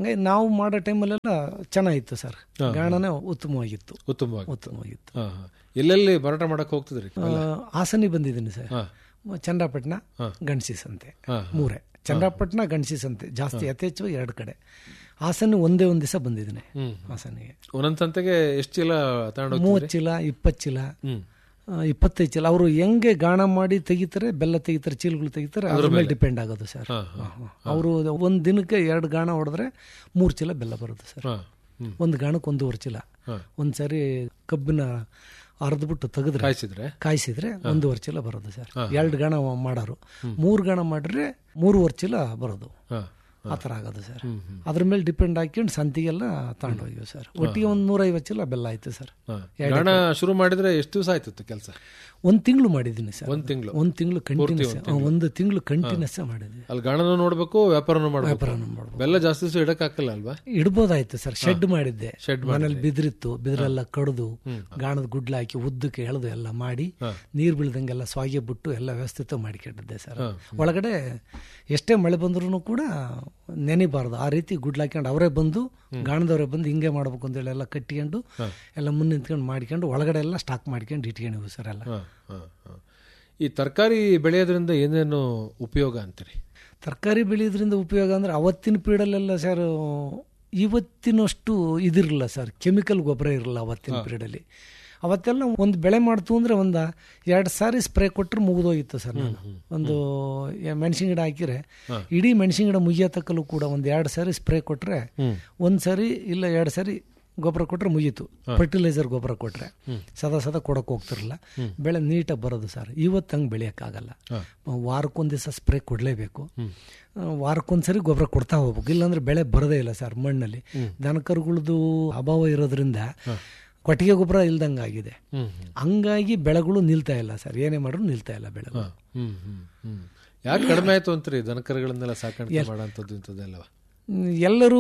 ಹಂಗಾಗಿ ನಾವು ಮಾಡೋ ಟೈಮಲ್ಲೆಲ್ಲ ಚೆನ್ನಾಗಿತ್ತು ಸರ್ ಗಾಣನೇ ಉತ್ತಮವಾಗಿತ್ತು ಉತ್ತಮವಾಗಿ ಉತ್ತಮವಾಗಿತ್ತು ಹಾ ಹಾ ಎಲ್ಲೆಲ್ಲಿ ಮಾರಾಟ ಮಾಡಕ್ ಹೋಗ್ತಿದ್ರಿ ಆ, ಹಾಸನಿ ಬಂದಿದ್ದೀನಿ ಸರ್ ಹಾ ಚಂದ್ರಪಟ್ಟಣ ಗಣಸಿ ಸಂತೆ ಹಾ. ಮೂರೇ ಚಂದ್ರಪಟ್ಟಣ ಗಣಸಿ ಸಂತೆ ಜಾಸ್ತಿ ಯಥೇಚ್ಛವಾಗಿ ಎರಡು ಕಡೆ ಹಾಸನ ಒಂದೇ ಒಂದು ದಿವಸ ಬಂದಿದ್ದೀನಿ ಹ್ಮ್. ಹಾಸನಿಗೆ ಒಂದೊಂದ್ ಸಂತೆಗೆ ಎಷ್ಟು ಚೀಲ ತಗೊಂಡೋಗಿ ಮೂವತ್ತು ಚೀಲ ಇಪ್ಪತ್ತು ಚೀಲ ಹ್ಮ್ ಆ, ಇಪ್ಪತ್ತೈದು ಚೀಲ ಅವರು ಹೆಂಗೆ ಗಾಣ ಮಾಡಿ ತೆಗಿತಾರೆ ಬೆಲ್ಲ ತೆಗಿತಾರೆ ಚೀಲಗಳು ತೆಗಿತಾರೆ ಅದ್ರ ಮೇಲೆ ಡಿಪೆಂಡ್ ಆಗೋದು ಸರ್ ಹಾ ಹಾ ಅವರು ಒಂದು ದಿನಕ್ಕೆ ಎರಡು ಗಾಣ ಹೊಡೆದ್ರೆ ಮೂರು ಚೀಲ ಬೆಲ್ಲ ಬರುತ್ತೆ ಸರ್ ಹಾ ಹ್ಮ್ ಒಂದು ಗಾಣಕ್ಕೆ ಒಂದೂವರೆ ಚೀಲ ಹಾ. ಒಂದು ಸರಿ ಕಬ್ಬಿನ ಅರ್ದ್ಬಿಟ್ಟು ತೆಗೆದ್ರೆ ಕಾಯಿಸಿದ್ರೆ ಕಾಯಿಸಿದ್ರೆ ಒಂದೂವರೆ ಚೀಲ ಬರೋದು ಸರ್ ಎರಡು ಗಾಣ ಮಾಡೋರು ಮೂರು ಗಾಣ ಮಾಡಿದ್ರೆ ಮೂರುವರೆ ಚೀಲ ಬರೋದು ಹಾ ಆ ಥರ ಆಗೋದು ಸರ್ ಅದ್ರ ಮೇಲೆ ಡಿಪೆಂಡ್ ಹಾಕೊಂಡು ಸಂತಿಗೆಲ್ಲ ತಗೊಂಡೋಗಿವಿ ಸರ್ ಒಟ್ಟಿಗೆ ಒಂದು ನೂರೈವತ್ತು ಚೀಲ ಬೆಲ್ಲ ಆಯ್ತು ಸರ್ ಹಾ. ಗಾಣ ಶುರು ಮಾಡಿದ್ರೆ ಎಷ್ಟು ದಿವಸ ಆಯ್ತಿತ್ತು ಕೆಲಸ ಒಂದು ತಿಂಗಳು ಮಾಡಿದ್ದೀನಿ ಸರ್ ಒಂದ್ ತಿಂಗಳು ಒಂದು ತಿಂಗಳು ಕಂಟಿನ್ಯೂಸ್ ಒಂದು ತಿಂಗಳು ಕಂಟಿನ್ಯೂಸ್ ಮಾಡಿದ್ವಿ ಅಲ್ಲಿ ಗಾಣನೂ ನೋಡ್ಬೇಕು ವ್ಯಾಪಾರನೂ ಮಾಡ್ಬೇಕು ವ್ಯಾಪಾರನೂ ಮಾಡ್ಬೋದು ಬೆಲ್ಲ ಜಾಸ್ತಿ ದಿವಸ ಇಡಕ್ ಹಾಕಲ್ಲ ಅಲ್ವಾ ಇಡ್ಬೋದಾಯ್ತು ಸರ್ ಶೆಡ್ ಮಾಡಿದ್ದೆ ಶೆಡ್ ಮನೇಲಿ ಬಿದಿರಿತ್ತು ಬಿದಿರೆಲ್ಲ ಕಡ್ದು ಗಾಣದ ಗುಡ್ಲ ಹಾಕಿ ಉದ್ದಕ್ಕೆ ಎಳೆದು ಎಲ್ಲ ಮಾಡಿ ನೀರು ಬೀಳ್ದಂಗೆಲ್ಲ ಸ್ವಾಗೆ ಬಿಟ್ಟು ಎಲ್ಲ ವ್ಯವಸ್ಥಿತ ಮಾಡಿಕೊಂಡಿದ್ದೆ ಸರ್ ಒಳಗಡೆ ಎಷ್ಟೇ ಮಳೆ ಬಂದ್ರೂ ಕೂಡ ನೆನಿಬಾರ್ದು ಆ ರೀತಿ ಗುಡ್ಲ ಹಾಕೊಂಡು ಅವರೇ ಬಂದು ಗಾಣದವರೇ ಬಂದು ಹಿಂಗೆ ಮಾಡ್ಬೇಕು ಅಂತೇಳಿ ಎಲ್ಲ ಕಟ್ಟಿಕೊಂಡು ಎಲ್ಲ ಮುನ್ನ ನಿಂತ್ಕೊಂಡು ಮಾಡ್ಕೊಂಡು ಒಳಗಡೆ ಎಲ್ಲ ಸ್ಟಾಕ್ ಮಾಡ್ಕೊಂಡು ಇಟ್ಕೊಂಡಿವಿ ಸರ್ ಎಲ್ಲ ಹಾ, ಹಾ, ಹಾ. ಈ ತರಕಾರಿ ಬೆಳೆಯೋದ್ರಿಂದ ಏನೇನು ಉಪಯೋಗ ಅಂತೀರಿ ತರಕಾರಿ ಬೆಳೆಯೋದ್ರಿಂದ ಉಪಯೋಗ ಅಂದ್ರೆ ಅವತ್ತಿನ ಪೀರಿಯಡಲ್ಲೆಲ್ಲ ಸರ್ ಇವತ್ತಿನಷ್ಟು ಇದಿರಲಿಲ್ಲ ಸರ್ ಕೆಮಿಕಲ್ ಗೊಬ್ಬರ ಇರಲಿಲ್ಲ ಅವತ್ತಿನ ಪೀರಿಯಡಲ್ಲಿ ಅವತ್ತೆಲ್ಲ ಒಂದು ಬೆಳೆ ಮಾಡ್ತು ಅಂದ್ರೆ ಒಂದು ಎರಡು ಸಾರಿ ಸ್ಪ್ರೇ ಕೊಟ್ಟರೆ ಮುಗಿದೋಗಿತ್ತು ಸರ್ ನಾನು ಒಂದು ಮೆಣಸಿನ ಗಿಡ ಹಾಕಿದ್ರೆ ಇಡೀ ಮೆಣಸಿನ ಗಿಡ ಮುಗಿಯೋ ತಕ್ಕಲು ಕೂಡ ಒಂದು ಎರಡು ಸಾರಿ ಸ್ಪ್ರೇ ಕೊಟ್ಟರೆ ಒಂದು ಸಾರಿ ಇಲ್ಲ ಎರಡು ಸಾರಿ ಗೊಬ್ಬರ ಕೊಟ್ಟರೆ ಮುಗೀತು ಫರ್ಟಿಲೈಸರ್ ಗೊಬ್ಬರ ಕೊಟ್ಟರೆ ಸದಾ ಸದಾ ಕೊಡಕ್ಕೆ ಹೋಗ್ತಿರಲಿಲ್ಲ ಬೆಳೆ ನೀಟಾಗಿ ಬರೋದು ಸರ್ ಇವತ್ತು ಹಂಗೆ ಬೆಳೆಯೋಕ್ಕಾಗಲ್ಲ ವಾರಕ್ಕೊಂದು ದಿವಸ ಸ್ಪ್ರೇ ಕೊಡಲೇಬೇಕು ವಾರಕ್ಕೊಂದ್ಸರಿ ಗೊಬ್ಬರ ಕೊಡ್ತಾ ಹೋಗ್ಬೇಕು ಇಲ್ಲಾಂದ್ರೆ ಬೆಳೆ ಬರೋದೇ ಇಲ್ಲ ಸರ್ ಮಣ್ಣಲ್ಲಿ ದನಕರುಗಳದ್ದು ಅಭಾವ ಇರೋದ್ರಿಂದ ಕೊಟ್ಟಿಗೆ ಗೊಬ್ಬರ ಇಲ್ದಂಗೆ ಆಗಿದೆ ಹ್ಮ್ ಹಂಗಾಗಿ ಬೆಳೆಗಳು ನಿಲ್ತಾ ಇಲ್ಲ ಸರ್ ಏನೇ ಮಾಡ್ರು ನಿಲ್ತಾ ಇಲ್ಲ ಬೆಳೆಗಳು ಹ್ಮ್ ಹ್ಮ್ ಹ್ಮ್ ಯಾಕೆ ಕಡಿಮೆ ಆಯ್ತು ಅಂತೀರಿ ದನಕರುಗಳನ್ನೆಲ್ಲ ಸಾಕಾಣಿಕೆ ಮಾಡೋಂಥದ್ದು ಇಂಥದ್ದೆಲ್ಲವ ಹ್ಮ್, ಎಲ್ಲರೂ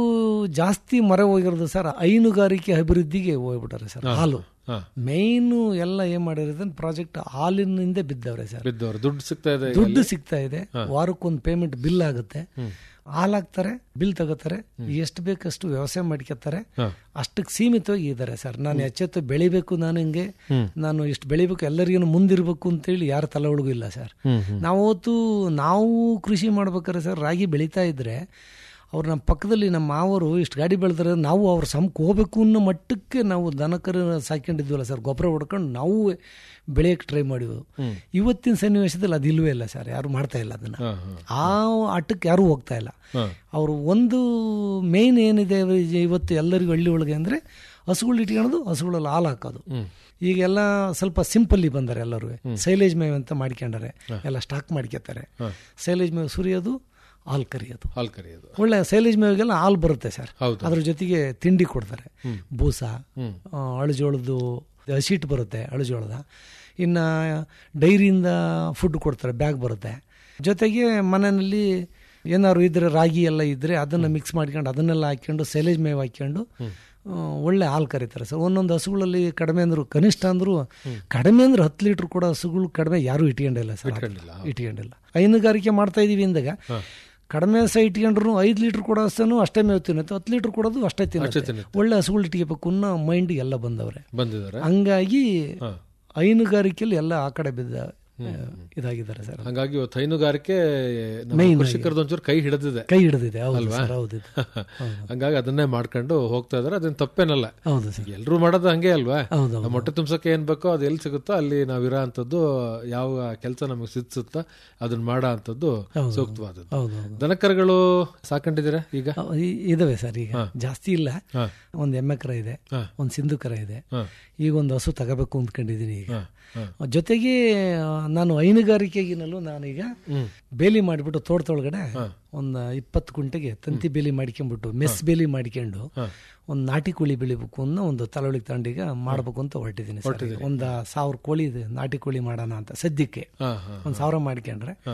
ಜಾಸ್ತಿ ಮರೆ ಹೋಗಿರೋದು ಸರ್ ಹೈನುಗಾರಿಕೆ ಅಭಿವೃದ್ಧಿಗೆ ಹೋಗ್ಬಿಟ್ಟಾರೆ ಸರ್ ಹಾಲು ಹಾ ಮೇಯ್ನು ಎಲ್ಲ ಏನ್ ಮಾಡಿರೋದು ಪ್ರಾಜೆಕ್ಟ್ ಹಾಲಿನಿಂದ ಬಿದ್ದವ್ರೆ ಸರ್ ಬಿದ್ದವ್ರು ದುಡ್ಡು ಸಿಗ್ತಾ ಇದೆ ಈಗ. ದುಡ್ಡು ಸಿಗ್ತಾ ಇದೆ ವಾರಕ್ಕೊಂದು ಪೇಮೆಂಟ್ ಬಿಲ್ ಆಗುತ್ತೆ ಹಾಲ್ ಹಾಕ್ತಾರೆ ಬಿಲ್ ತಗೋತಾರೆ ಎಷ್ಟು ಬೇಕಷ್ಟು ವ್ಯವಸಾಯ ಮಾಡ್ಕೊತಾರೆ ಹಾ. ಅಷ್ಟಕ್ಕೆ ಸೀಮಿತವಾಗಿ ಇದ್ದಾರೆ ಸರ್ ನಾನು ಎಚ್ಚೆತ್ತು ಬೆಳಿಬೇಕು ನಾನು ಹಿಂಗೆ ಹ್ಮ್. ನಾನು ಇಷ್ಟು ಬೆಳಿಬೇಕು ಎಲ್ಲರಿಗೂ ಮುಂದಿರ್ಬೇಕು ಅಂತೇಳಿ ಯಾರ ತಲೆ ಒಳಗೂ ಇಲ್ಲ ಸರ್ ಹ್ಮ್ ಹ್ಮ್ ನಾವತ್ತು ನಾವು ಕೃಷಿ ಮಾಡ್ಬೇಕಾದ್ರೆ ಸರ್ ರಾಗಿ ಬೆಳೀತಾ ಇದ್ರೆ ಅವ್ರು ನಮ್ಮ ಪಕ್ಕದಲ್ಲಿ ನಮ್ಮ ಮಾವರು ಇಷ್ಟು ಗಾಡಿ ಬೆಳೆದ್ರೆ ನಾವು ಅವ್ರ ಸಮಕ್ಕೆ ಹೋಗ್ಬೇಕು ಅನ್ನೋ ಮಟ್ಟಕ್ಕೆ ನಾವು ದನಕರು ಸಾಕೊಂಡಿದ್ವಲ್ಲ ಸರ್ ಗೊಬ್ಬರ ಹೊಡ್ಕೊಂಡು ನಾವು ಬೆಳೆಯಕ್ಕೆ ಟ್ರೈ ಮಾಡಿದ್ವು ಇವತ್ತಿನ ಸನ್ನಿವೇಶದಲ್ಲಿ ಅದು ಇಲ್ವೇ ಇಲ್ಲ ಸರ್ ಯಾರು ಮಾಡ್ತಾ ಇಲ್ಲ ಅದನ್ನು ಹಾ ಹಾ ಆ ಆಟಕ್ಕೆ ಯಾರೂ ಹೋಗ್ತಾ ಇಲ್ಲ ಹಾ ಅವರು ಒಂದು ಮೇನ್ ಏನಿದೆ ಇವತ್ತು ಎಲ್ಲರಿಗೂ ಹಳ್ಳಿ ಒಳಗೆ ಅಂದರೆ ಹಸುಗಳು ಇಟ್ಕೊಳ್ಳೋದು ಹಸುಗಳಲ್ಲಿ ಹಾಲು ಹಾಕೋದು ಹ್ಮ್ ಈಗೆಲ್ಲ ಸ್ವಲ್ಪ ಸಿಂಪಲ್ಲಿ ಬಂದಾರೆ ಎಲ್ಲರೂ ಸೈಲೇಜ್ ಮೇವ್ ಅಂತ ಮಾಡ್ಕೊಂಡಾರೆ ಎಲ್ಲ ಸ್ಟಾಕ್ ಮಾಡ್ಕೊತಾರೆ ಸೈಲೇಜ್ ಮೇವ್ ಸುರಿಯೋದು ಹಾಲು ಕರಿಯೋದು ಹಾಲು ಕರೆಯೋದು ಒಳ್ಳೆ ಸೈಲೇಜ್ ಮೇವಿಗೆಲ್ಲ ಹಾಲು ಬರುತ್ತೆ ಸರ್ ಹೌದು. ಅದ್ರ ಜೊತೆಗೆ ತಿಂಡಿ ಕೊಡ್ತಾರೆ ಬೂಸ ಹ್ಮ್. ಆ, ಅಳುಜೋಳದ್ದು ಹಸಿಟ್ಟು ಬರುತ್ತೆ ಅಳುಜೋಳದ ಇನ್ನು ಡೈರಿಯಿಂದ ಫುಡ್ ಕೊಡ್ತಾರೆ ಬ್ಯಾಗ್ ಬರುತ್ತೆ ಜೊತೆಗೆ ಮನೆಯಲ್ಲಿ ಏನಾದ್ರು ಇದ್ರೆ ರಾಗಿ ಎಲ್ಲ ಇದ್ರೆ ಅದನ್ನು ಮಿಕ್ಸ್ ಮಾಡ್ಕೊಂಡು ಅದನ್ನೆಲ್ಲ ಹಾಕ್ಕೊಂಡು ಸೈಲೇಜ್ ಮೇವು ಹಾಕ್ಕೊಂಡು ಆ, ಒಳ್ಳೆ ಹಾಲು ಕರೀತಾರೆ ಸರ್ ಒಂದೊಂದು ಹಸುಗಳಲ್ಲಿ ಕಡಿಮೆ ಅಂದ್ರು ಕನಿಷ್ಠ ಅಂದ್ರು ಕಡಿಮೆ ಅಂದ್ರೆ ಹತ್ತು ಲೀಟ್ರ್ ಕೂಡ ಹಸುಗಳು ಕಡಿಮೆ ಯಾರೂ ಇಟ್ಕೊಂಡಿಲ್ಲ ಸರ್ ಇಟ್ಕೊಂಡಿಲ್ಲ. ಇಟ್ಕೊಂಡಿಲ್ಲ ಹೈನುಗಾರಿಕೆ ಮಾಡ್ತಾ ಇದೀವಿ ಇಂದಾಗ ಕಡಿಮೆ ಸಹ ಇಟ್ಕೊಂಡ್ರು ಐದು ಲೀಟ್ರ್ ಕೊಡೋ ಹಸನು ಅಷ್ಟೇ ಮೇವು ತಿನ್ನುತ್ತೆ ಹತ್ತು ಲೀಟ್ರ್ ಕೊಡೋದು ಅಷ್ಟೇ ತಿನ್ನುತ್ತೆ ತಿನ್ನುತ್ತೆ. ಒಳ್ಳೆ ಹಸುಗಳು ಇಟ್ಕೋಬೇಕು ಅನ್ನೋ ಮೈಂಡ್ ಎಲ್ಲ ಬಂದವ್ರೆ ಬಂದಿದ್ದಾರೆ ಹಂಗಾಗಿ ಹಾ. ಹೈನುಗಾರಿಕೆಯಲ್ಲಿ ಎಲ್ಲ ಆ ಕಡೆ ಬಿದ್ದ ಆ, ಇದಾಗಿದ್ದಾರೆ ಸರ್ ಹಂಗಾಗಿ ಇವತ್ತು ಹೈನುಗಾರಿಕೆ ನಮ್ಮ Main ಕೃಷಿಕರದ್ದು ಒಂಚೂರು ಕೈ ಹಿಡಿದಿದೆ ಕೈ ಹಿಡಿದಿದೆ ಹೌದು ಸರ್ ಹೌದು ಇದು. ಹಂಗಾಗಿ ಅದನ್ನೇ ಮಾಡ್ಕೊಂಡು ಹೋಗ್ತಾ ಇದಾರೆ ಅದೇನು ತಪ್ಪೇನಲ್ಲ ಹೌದು ಸರ್ ಎಲ್ರು ಮಾಡೋದು ಹಂಗೆ ಅಲ್ವಾ ಹೌದು ನಮ್ಮ ಹೊಟ್ಟೆ ತುಂಬ್ಸಕ್ಕೆ ಏನ್ ಬೇಕೋ ಅದು ಎಲ್ಲಿ ಸಿಗುತ್ತೋ ಅಲ್ಲಿ ನಾವಿರೋ ಅಂಥದ್ದು ಯಾವ ಕೆಲಸ ನಮಗೆ ಸಿದ್ಸುತ್ತೋ ಅದನ್ನ ಮಾಡೋ ಅಂಥದ್ದು ಸೂಕ್ತವಾದದ್ದು ಹೌದು ಹೌದು ದನಕರುಗಳು ಸಾಕೊಂಡಿದ್ದೀರಾ ಈಗ ಅವ್- ಈ- ಇದಾವೆ ಸರ್ ಈಗ ಜಾಸ್ತಿ ಇಲ್ಲ ಹಾ. ಒಂದು ಎಮ್ಮೆ ಕರ ಇದೆ ಹಾ. ಒಂದು ಸಿಂಧು ಕರ ಇದೆ ಹಾ. ಈಗ ಒಂದು ಹಸು ತಗೋಬೇಕು ಅಂದ್ಕೊಂಡಿದ್ದೀನಿ ಈಗ ಹಾ, ಹಾ. ಜೊತೆಗೆ ಆ, ನಾನು ಹೈನುಗಾರಿಕೆಗಿನಲ್ಲೂ ನಾನೀಗ ಹ್ಮ್. ಬೇಲಿ ಮಾಡಿಬಿಟ್ಟು ತೋಟದೊಳಗಡೆ ಒಂದು ಇಪ್ಪತ್ತು ಕುಂಟೆಗೆ ತಂತಿ ಬೇಲಿ ಮಾಡ್ಕೊಂಡ್ಬಿಟ್ಟು ಮೆಸ್ ಬೇಲಿ ಮಾಡ್ಕೊಂಡು ಒಂದು ನಾಟಿ ಕೋಳಿ ಬೆಳಿಬೇಕು ಅನ್ನೋ ಒಂದು ತಲವಳಿಗೆ ತಗೊಂಡೀಗ ಮಾಡ್ಬೇಕು ಅಂತ ಹೊರಟಿದ್ದೀನಿ ಸರ್ ಈಗ. ಒಂದು ಸಾವಿರ ಕೋಳಿ ಇದೆ ನಾಟಿ ಕೋಳಿ ಮಾಡೋಣ ಅಂತ ಸದ್ಯಕ್ಕೆ ಹಾ, ಹಾ. ಒಂದು ಸಾವಿರ ಮಾಡ್ಕೊಂಡ್ರೆ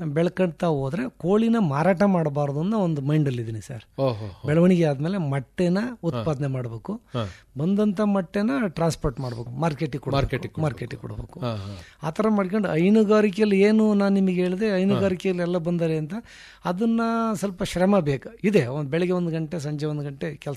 ಬೆಳ್ಕೊಂತ ಹೋದ್ರೆ ಕೋಳಿನ ಮಾರಾಟ ಮಾಡಬಾರ್ದು ಅನ್ನೋ ಒಂದು ಮೈಂಡಲ್ಲಿ ಇದ್ದೀನಿ ಸರ್ ಓಹೋ ಬೆಳವಣಿಗೆ ಆದ್ಮೇಲೆ ಮೊಟ್ಟೆನ ಉತ್ಪಾದನೆ ಮಾಡಬೇಕು ಹಾ. ಬಂದಂತ ಮೊಟ್ಟೆನ ಟ್ರಾನ್ಸ್ಪೋರ್ಟ್ ಮಾಡಬೇಕು ಮಾರ್ಕೆಟಿಗೆ ಮಾರ್ಕೆಟಿಗೆ ಮಾರ್ಕೆಟಿಗೆ ಕೊಡಬೇಕು ಹಾ ಹಾ ಆ ಥರ ಮಾಡ್ಕೊಂಡು ಹೈನುಗಾರಿಕೆಯಲ್ಲಿ ಏನು ನಾನು ನಿಮಗೆ ಹೇಳಿದೆ ಹೈನುಗಾರಿಕೆಯಲ್ಲಿ ಎಲ್ಲ ಬಂದರೆ ಅಂತ ಅದನ್ನ ಸ್ವಲ್ಪ ಶ್ರಮ ಬೇಕು ಇದೆ ಒಂದು ಬೆಳಿಗ್ಗೆ ಒಂದು ಗಂಟೆ ಸಂಜೆ ಒಂದು ಗಂಟೆ ಕೆಲಸ